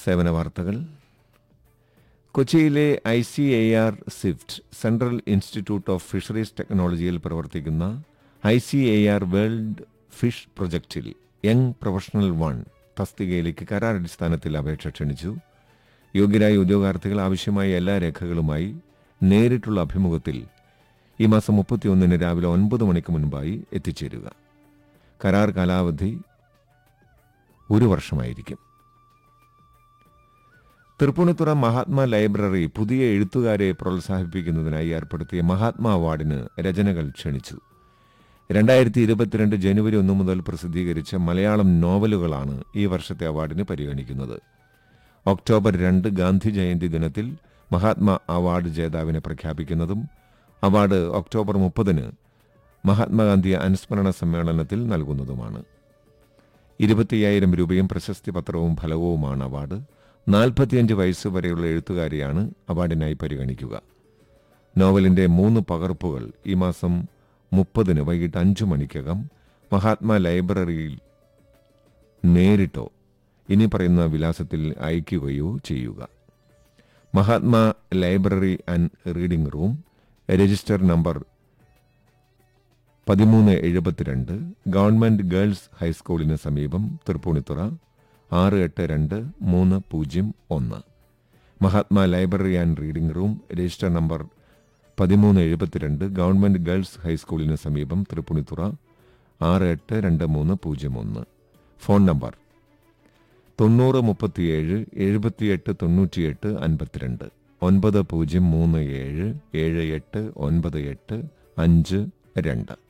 സേവന വാർത്തകൾ കൊച്ചിയിലെ I C A R CIFT central institute of fisheries ടെക്നോളജിയിൽ പ്രവർത്തിക്കുന്ന I C A R world fish പ്രൊജക്റ്റിൽ യങ് പ്രൊഫഷണൽ വൺ തസ്തികയിലേക്ക് കരാറടിസ്ഥാനത്തിൽ അപേക്ഷ ക്ഷണിച്ചു യോഗ്യരായ ഉദ്യോഗാർത്ഥികൾ ആവശ്യമായ എല്ലാ രേഖകളുമായി നേരിട്ടുള്ള അഭിമുഖത്തിൽ ഈ മാസം മുപ്പത്തിയൊന്നിന് രാവിലെ ഒൻപത് മണിക്ക് മുൻപായി എത്തിച്ചേരുക കരാർ കാലാവധി ഒരു വർഷമായിരിക്കും തൃപ്പൂണിത്തുറ മഹാത്മാ ലൈബ്രറി പുതിയ എഴുത്തുകാരെ പ്രോത്സാഹിപ്പിക്കുന്നതിനായി ഏർപ്പെടുത്തിയ മഹാത്മാ അവാർഡിന് രചനകൾ ക്ഷണിച്ചു രണ്ടായിരത്തി ഇരുപത്തിരണ്ട് ജനുവരി ഒന്ന് മുതൽ പ്രസിദ്ധീകരിച്ച മലയാളം നോവലുകളാണ് ഈ വർഷത്തെ അവാർഡിന് പരിഗണിക്കുന്നത് ഒക്ടോബർ രണ്ട് ഗാന്ധി ജയന്തി ദിനത്തിൽ മഹാത്മാ അവാർഡ് ജേതാവിനെ പ്രഖ്യാപിക്കുന്നതും അവാർഡ് ഒക്ടോബർ മുപ്പതിന് മഹാത്മാഗാന്ധി അനുസ്മരണ സമ്മേളനത്തിൽ നൽകുന്നതുമാണ് ഇരുപത്തിയ്യായിരം രൂപയും പ്രശസ്തി പത്രവും ഫലവുമാണ് അവാർഡ് നാൽപ്പത്തിയഞ്ച് വയസ്സ് വരെയുള്ള എഴുത്തുകാരെയാണ് അവാർഡിനായി പരിഗണിക്കുക നോവലിന്റെ മൂന്ന് പകർപ്പുകൾ ഈ മാസം മുപ്പതിന് വൈകിട്ട് അഞ്ചു മണിക്കകം മഹാത്മാ ലൈബ്രറിയിൽ നേരിട്ടോ ഇനി പറയുന്ന വിലാസത്തിൽ അയക്കുകയോ ചെയ്യുക Mahatma library and reading room register number പതിമൂന്ന് എഴുപത്തിരണ്ട് ഗവൺമെന്റ് ഗേൾസ് ഹൈസ്കൂളിന് സമീപം തൃപ്പൂണിത്തുറ ആറ് എട്ട് രണ്ട് മൂന്ന് പൂജ്യം ഒന്ന് Mahatma library and reading room register number പതിമൂന്ന് എഴുപത്തിരണ്ട് ഗവൺമെന്റ് ഗേൾസ് ഹൈസ്കൂളിന് സമീപം തൃപ്പൂണിത്തുറ ആറ് എട്ട് രണ്ട് മൂന്ന് പൂജ്യം ഒന്ന് ഫോൺ നമ്പർ തൊണ്ണൂറ് മുപ്പത്തിയേഴ് എഴുപത്തിയെട്ട് തൊണ്ണൂറ്റിയെട്ട് അൻപത്തിരണ്ട് ഒൻപത് പൂജ്യം മൂന്ന് ഏഴ് ഏഴ് എട്ട് ഒൻപത് എട്ട് അഞ്ച് രണ്ട്